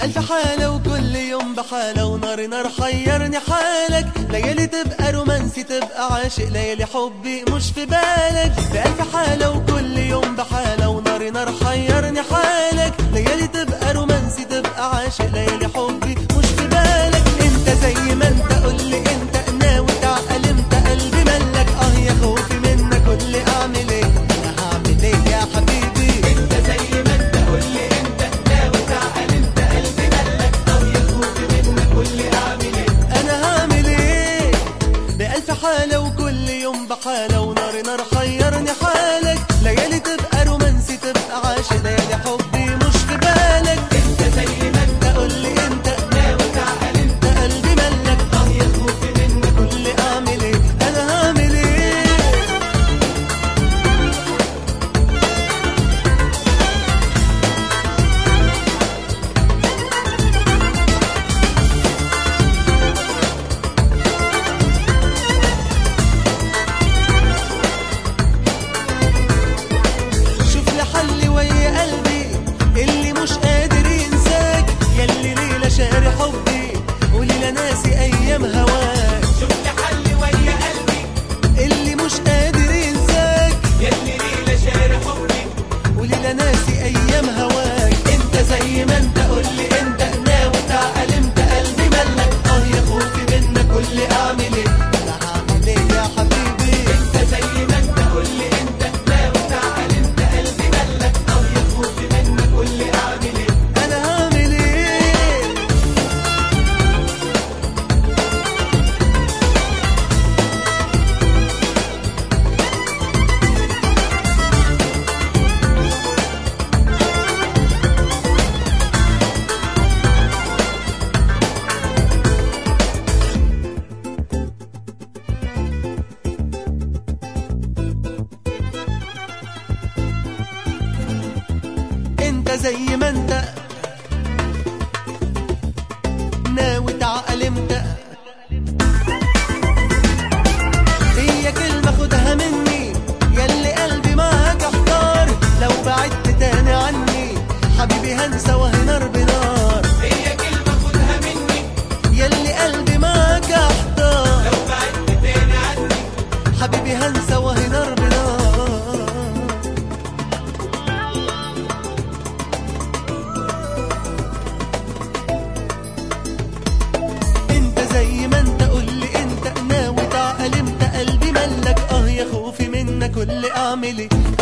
بألف حالة وكل يوم بحالة ونار نار حيرني حالك ليالي تبقى رومانسي تبقى عاشق ليالي حبي مش في بالك بألف حالة وكل يوم بحالة ونار نار حيرني حالك ليالي تبقى رومانسي تبقى عاشق ليالي حبي مش في بالك انت زي ما انت قول لي انت ناوي تعقل انت قلبي ملك اه يا خوفي منك قول لي اعمل ايه انا هعمل ايه يا حبيبي انت زي ما انت قول لي انت ناوي تعقل انت قلبي ملك اه يا خوفي منك قول لي اعمل ايه انا هعمل ايه بألف حالة وكل يوم بحالة ونار نار حيرني حالك ليالي تبقى رومانسي تبقى عاشق ليالي حبي مش في بالك انت زي ما انت قول لي انت ناوي تعقل انت قلبي ملك اه يا خوفي منك قول لي اعمل ايه انا هعمل ايه شوف لي حل ويا قلبي اللي مش قادر ينساك ياللي ليلة شاري حبي وليلة ناسي أيام هواك شوف لي حل ويا قلبي اللي مش قادر ينساك يلي ليلة شاري حبي وليلة ناسي أيام هواك أنت زي ما أنت قول لي أنت ناوي تعقل أنت قلبي ملك أه يا خوفي منك قول لي أعمل إيه أنا هعمل إيه يا حبيبي انت زي ما انت قول لي انت ناوي تعقل انت قلبي ملك اه يا خوفي منك قول لي اعمل ايه أنا هعمل إيه انت زي ما انت ناوي تعقل امتى هي كلمة خدها مني ياللي قلبي معاك احتار لو بعدت تاني عني حبيبي هنسى وهي نار بنار هي كلمة خدها مني ياللي قلبي معاك احتار لو بعدت تاني عني حبيبي هنسى وهي نار بنار انت زي ما انت قول لي انت ناوي تعقل امتى قلبي ملك اه يا خوفي منك قول لي اعمل ايه